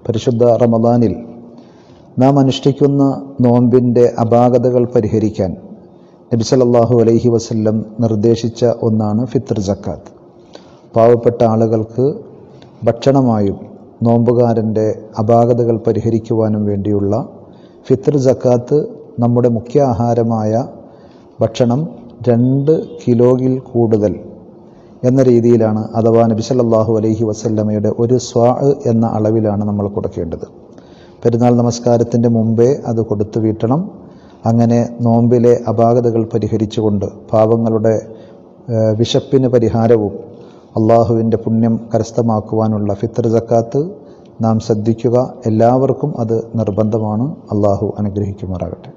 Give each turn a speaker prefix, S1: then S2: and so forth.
S1: പരിശുദ്ധ റമദാനിൽ നാം അനുഷ്ഠിക്കുന്ന നോമ്പിൻ്റെ അപാകതകൾ പരിഹരിക്കാൻ നബി സല്ലല്ലാഹു അലൈഹി വസല്ലം നിർദ്ദേശിച്ച ഒന്നാണ് ഫിത്ർ ജക്കാത്ത് പാവപ്പെട്ട ആളുകൾക്ക് ഭക്ഷണമായും നോമ്പുകാരൻ്റെ അപാകതകൾ പരിഹരിക്കുവാനും വേണ്ടിയുള്ള ഫിത്ർ ജക്കാത്ത് നമ്മുടെ മുഖ്യ ആഹാരമായ ഭക്ഷണം രണ്ട് കിലോയിൽ കൂടുതൽ എന്ന രീതിയിലാണ് അഥവാ നബി സല്ലല്ലാഹു അലൈഹി വസല്ലമയുടെ ഒരു സ്വാ എന്ന അളവിലാണ് നമ്മൾ കൊടുക്കേണ്ടത് പെരുന്നാൾ നമസ്കാരത്തിൻ്റെ മുമ്പേ അത് കൊടുത്തു വീട്ടണം അങ്ങനെ നോമ്പിലെ അപാകതകൾ പരിഹരിച്ചുകൊണ്ട് പാവങ്ങളുടെ ഏഹ്, വിശപ്പിന് പരിഹാരവും അള്ളാഹുവിൻ്റെ പുണ്യം കരസ്ഥമാക്കുവാനുള്ള ഫിത്തർ ജക്കാത്ത് നാം ശ്രദ്ധിക്കുക എല്ലാവർക്കും അത് നിർബന്ധമാണ് അള്ളാഹു അനുഗ്രഹിക്കുമാറാകട്ടെ